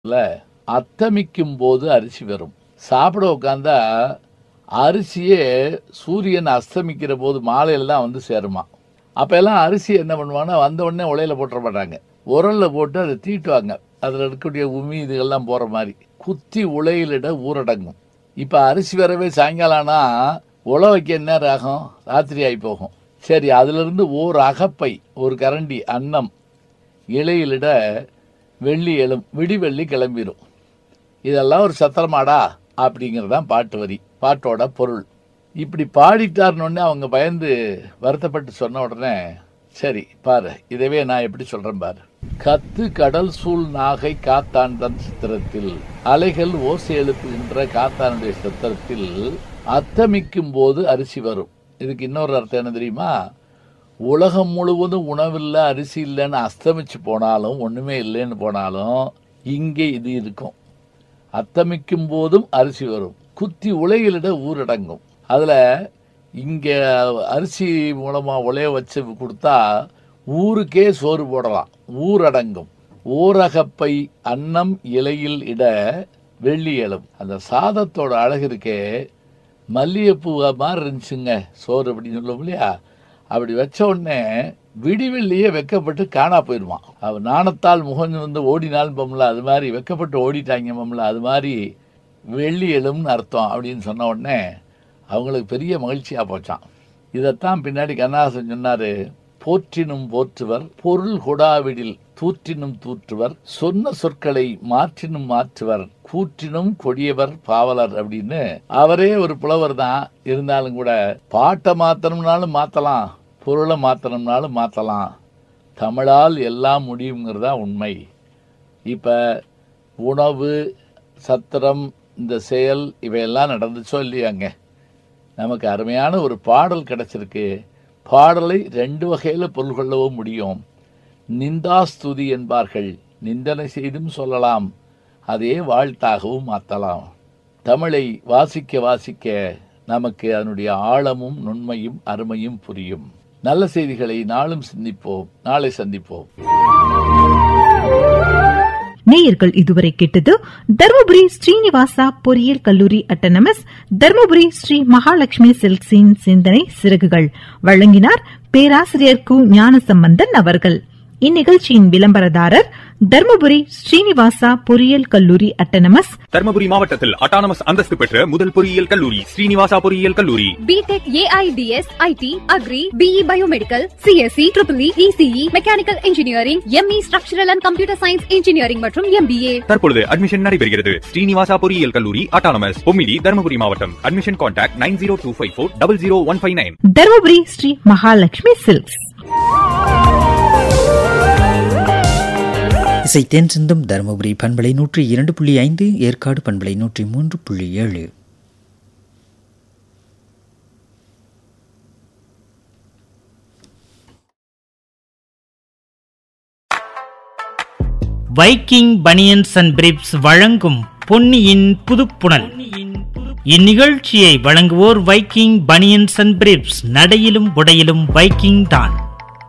இல்ல அத்தமிக்கும் போது அரிசி வரும் சாப்பிட உட்காந்தா அரிசியே சூரியன் அஸ்தமிக்கிற போது மாலையில தான் வந்து சேருமா அப்ப எல்லாம் அரிசி என்ன பண்ணுவாங்கன்னா வந்த உடனே உலையில போட்டுற மாட்டாங்க உரல்ல போட்டு அதை தீட்டுவாங்க அதுல இருக்கக்கூடிய உமி இதுகள்லாம் போற மாதிரி குத்தி உலையிலிட ஊரடங்கும் இப்ப அரிசி வரவே சாயங்காலம் ஆனா உழ வைக்க என்ன ஆகும் ராத்திரி ஆகி போகும் சரி அதுல இருந்து ஓர் அகப்பை ஒரு கரண்டி அன்னம் இலையிலிட வெள்ளி எழும் விடிவெள்ளி கிளம்பிடும் இதெல்லாம் ஒரு சத்திரமாடா அப்படிங்கிறது தான் பாட்டு வரி பாட்டோட பொருள் இப்படி பாடிட்டார்னு அவங்க பயந்து வருத்தப்பட்டு சொன்ன உடனே சரி பாரு இதவே நான் எப்படி சொல்றேன் பாரு கத்து கடல் சூழ் நாகை காத்தான் தன் சித்திரத்தில் அலைகள் ஓசை எழுப்புகின்ற காத்தானுடைய சித்திரத்தில் அத்தமிக்கும் போது அரிசி வரும் இதுக்கு இன்னொரு அர்த்தம் என்ன தெரியுமா உலகம் முழுவதும் உணவில்லை அரிசி இல்லைன்னு அஸ்தமிச்சு போனாலும் ஒண்ணுமே இல்லைன்னு போனாலும் இங்கே இது இருக்கும் அத்தமிக்கும் போதும் அரிசி வரும் குத்தி உலையிலிட ஊரடங்கும் அதுல இங்க அரிசி மூலமா உலைய வச்சு கொடுத்தா ஊருக்கே சோறு போடலாம் ஊரடங்கும் ஊரகப்பை அன்னம் இலையில் இட வெள்ளி எழும் அந்த சாதத்தோட அழகு இருக்கே மல்லிகைப்பூ மாதிரி இருந்துச்சுங்க சோறு அப்படின்னு சொல்லுவோம் இல்லையா அப்படி வச்ச உடனே விடிவெள்ளியே வெக்கப்பட்டு காணா போயிடுவான் அவன் நாணத்தால் முகஞ்சு வந்து ஓடினால் பம்ல அது மாதிரி வெக்கப்பட்டு ஓடிட்டாங்க பம்ல அது மாதிரி வெள்ளி எழும்னு அர்த்தம் அப்படின்னு சொன்ன உடனே அவங்களுக்கு பெரிய மகிழ்ச்சியாக போச்சான் இதைத்தான் பின்னாடி கண்ணாசன் சொன்னாரு போற்றினும் போற்றுவர் பொருள் கொடாவிடில் தூற்றினும் தூற்றுவர் சொன்ன சொற்களை மாற்றினும் மாற்றுவர் கூற்றினும் கொடியவர் பாவலர் அப்படின்னு அவரே ஒரு புலவர் தான் இருந்தாலும் கூட பாட்டை மாத்தணும்னாலும் மாத்தலாம் பொருளை மாத்தணும்னாலும் மாத்தலாம் தமிழால் எல்லாம் முடியுங்கிறதா உண்மை இப்ப உணவு சத்திரம் இந்த செயல் இவையெல்லாம் நடந்துச்சோ இல்லையாங்க நமக்கு அருமையான ஒரு பாடல் கிடைச்சிருக்கு பாடலை ரெண்டு வகையில பொருள் கொள்ளவும் முடியும் நிந்தாஸ்துதி என்பார்கள் நிந்தனை செய்தும் சொல்லலாம் அதே வாழ்த்தாகவும் மாற்றலாம் தமிழை வாசிக்க வாசிக்க நமக்கு அதனுடைய ஆழமும் நுண்மையும் அருமையும் புரியும் நல்ல செய்திகளை நாளும் சிந்திப்போம் நாளை சந்திப்போம் நேயர்கள் இதுவரை கேட்டது தருமபுரி ஸ்ரீனிவாசா பொறியியல் கல்லூரி அட்டனமஸ் தருமபுரி ஸ்ரீ மகாலட்சுமி சில்க்ஸின் சிந்தனை சிறகுகள் வழங்கினார் பேராசிரியர் கு ஞானசம்பந்தன் அவர்கள் இந்நிகழ்ச்சியின் விளம்பரதாரர் தருமபுரி ஸ்ரீனிவாசா பொறியியல் கல்லூரி அட்டனமஸ் தர்மபுரி மாவட்டத்தில் அட்டானமஸ் அந்தஸ்து பெற்ற முதல் பொறியியல் கல்லூரி ஸ்ரீனிவாசா பொறியியல் கல்லூரி BTech AI DS IT agri BE biomedical CSE triple ECE mechanical engineering ME structural and computer science engineering மற்றும் எம்பிஏ தற்பொழுது அட்மிஷன் நடைபெறுகிறது ஸ்ரீனிவாசா பொறியியல் கல்லூரி அட்டானமஸ் பொம்மிடி தர்மபுரி மாவட்டம் admission contact nine zero two five four double zero one five nine Dharmapuri Sri Mahalakshmi silks இசை தேன் சிந்தும் தருமபுரி பண்பலை நூற்றி இரண்டு புள்ளி ஐந்து ஏற்காடு பண்பலை நூற்றி மூன்று புள்ளி ஏழு வைக்கிங் பனியன்ஸ் அண்ட் பிரிப்ஸ் வழங்கும் பொன்னியின் புதுப்புணல் இந்நிகழ்ச்சியை வழங்குவோர் வைக்கிங் பனியன்ஸ் அண்ட் பிரிப்ஸ் நடையிலும் உடையிலும் வைக்கிங் தான்